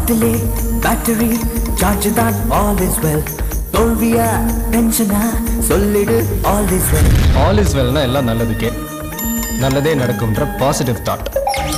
பாட்டிலே battery charge தான் all is well தோல்வியா டென்ஷனா சொல்லிடு all is well all is வெல்னா எல்லாம் நல்லதுக்கே நல்லதே நடக்கும்ன்ற பாசிட்டிவ் தாட்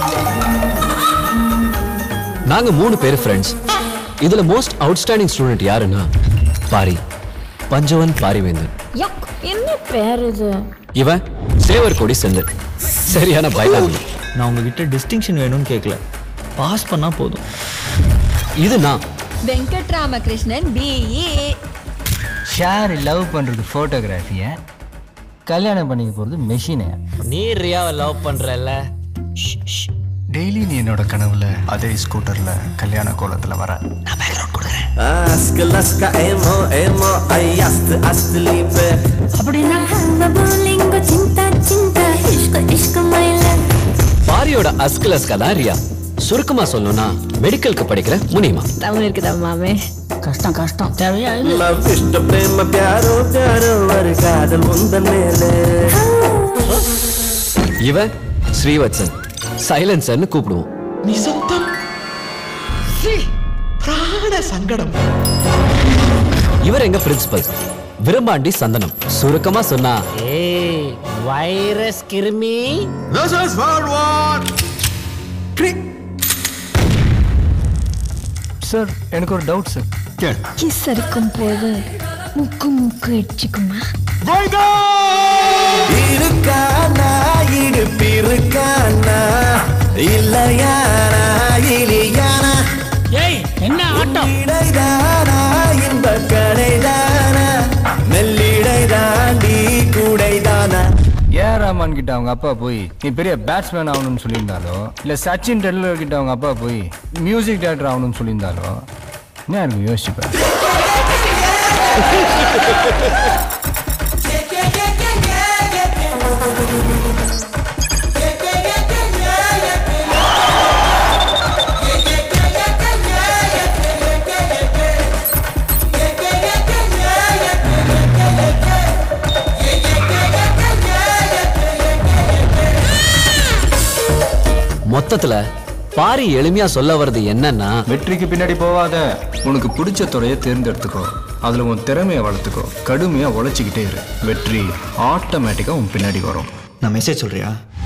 நாங்க மூணு பேர் ஃப்ரெண்ட்ஸ் இதுல மோஸ்ட் அவுட்ஸ்டாண்டிங் ஸ்டூடெண்ட் யாருன்னா பாரி பஞ்சவன் பாரிவேந்தன் யக் என்ன பேர் இது இவன் சேவர் கொடி செந்தில் சரியான பயந்தாங்க நான் உங்ககிட்ட டிஸ்டிங்ஷன் வேணும்னு கேட்கல பாஸ் பண்ணால் போதும் இது நான் Venkat Ramakrishnan BE share love பண்றது ஃபோட்டோகிராஃபியை கல்யாணம் பண்ணிக்க போகிறது மெஷினை நீ ரியாவை லவ் பண்ணுறல்ல டெய்லி நீ என்னோட கனவுல அதே ஸ்கூட்டர்ல கல்யாண கோலத்துல வர Ask Alaska emo emo I asked asleep அப்படின்னா பவுலிங்கோ சிந்தா சிந்தா இஷ்க இஷ்க மயில பாரியோட அஸ்கலஸ்கா தான் ரியா சுருக்கமா சொல்லணும்னா மெடிக்கலுக்கு படிக்கிற முனிமா தமிழ் இருக்குதா மாமே கஷ்டம் கஷ்டம் தேவையா இது Love இஷ்ட பிரேம பியாரோ பியாரோ ஒரு காதல் உந்தன் மேலே இவன் ஸ்ரீவத்சன் சைலன்சர்னு கூப்பிடுவோம் இவர் எங்க பிரின்சிபல் விரும்பாண்டி சந்தனம் சுருக்கமா சொன்னா ஏய் வைரஸ் கிருமி சார் எனக்கு ஒரு டவுட் சார் கிஸ் அடிக்கும் போது முக்கு முக்கு இடிச்சுக்குமா இருக்கானா இடுப்பிருக்கானா இல்லையானா இலியானா ஏய் என்ன ஆட்டம் இடைதானா இந்த கடைதானா மெல்லிடை தாண்டி கூடைதானா ஏஆர் ரஹ்மான் கிட்ட அவங்க அப்பா போய் நீ பெரிய பேட்ஸ்மேன் ஆகணும்னு சொல்லியிருந்தாலோ இல்ல சச்சின் டெண்டுல்கர் கிட்ட அவங்க அப்பா போய் மியூசிக் டைரக்டர் ஆகணும்னு சொல்லியிருந்தாலோ என்ன எனக்கு யோசிச்சுப்பேன் மொத்தத்துல பாரி எளிமையா சொல்ல வர்றது என்னன்னா வெற்றிக்கு பின்னாடி போவாத உனக்கு பிடிச்ச துறையை தேர்ந்தெடுத்துக்கோ அதுல உன் திறமையை வளர்த்துக்கோ கடுமையா உழைச்சிக்கிட்டே இரு வெற்றி ஆட்டோமேட்டிக்கா உன் பின்னாடி வரும் நான் மெசேஜ் சொல்றியா